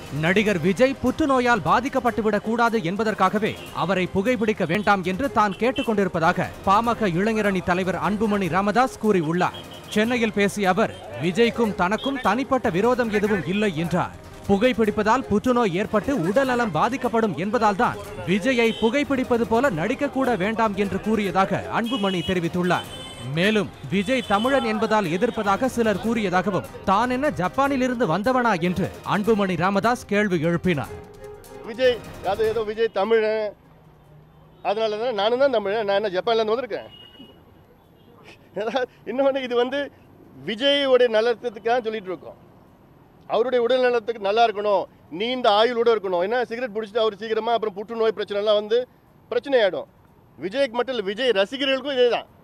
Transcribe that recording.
நடிகர் விஜய் புற்றுநோயால் பாதிக்கப்பட்டுவிடக் கூடாது என்பதற்காகவே அவரை புகைப்பிடிக்க வேண்டாம் என்று தான் கேட்டுக்கொண்டிருப்பதாக பாமக இளைஞரணி தலைவர் அன்புமணி ராமதாஸ் கூறியுள்ளார் சென்னையில் பேசிய அவர் விஜய்க்கும் தனக்கும் தனிப்பட்ட விரோதம் எதுவும் இல்லை என்றார் புகைப்பிடிப்பதால் புற்றுநோய் ஏற்பட்டு உடல்நலம் பாதிக்கப்படும் என்பதால் தான் விஜயை புகைப்பிடிப்பது போல நடிக்கக்கூட வேண்டாம் என்று கூறியதாக அன்புமணி தெரிவித்துள்ளார் மேலும் விஜய் தமிழன் என்பதால் எதிர்ப்பதாக சிலர் கூறியதாகவும் தான் என்ன ஜப்பானில் இருந்து வந்தவனா என்று அன்புமணி ராமதாஸ் கேள்வி எழுப்பினார் விஜய் அது ஏதோ விஜய் தமிழன் அதனால தான் நானும் தான் தமிழன் நான் என்ன ஜப்பான்லேருந்து வந்திருக்கேன் இன்னொன்று இது வந்து விஜயோடைய நலத்துக்காக சொல்லிட்டு இருக்கோம் அவருடைய உடல் நலத்துக்கு நல்லா இருக்கணும் நீண்ட ஆயுளோட இருக்கணும் ஏன்னா சிகரெட் பிடிச்சிட்டு அவர் சீக்கிரமாக அப்புறம் புற்றுநோய் பிரச்சனை எல்லாம் வந்து பிரச்சனை ஆகிடும் விஜய்க்கு மட்டும் இல்லை விஜய் ரசிகர்களுக்கும் இதே தான்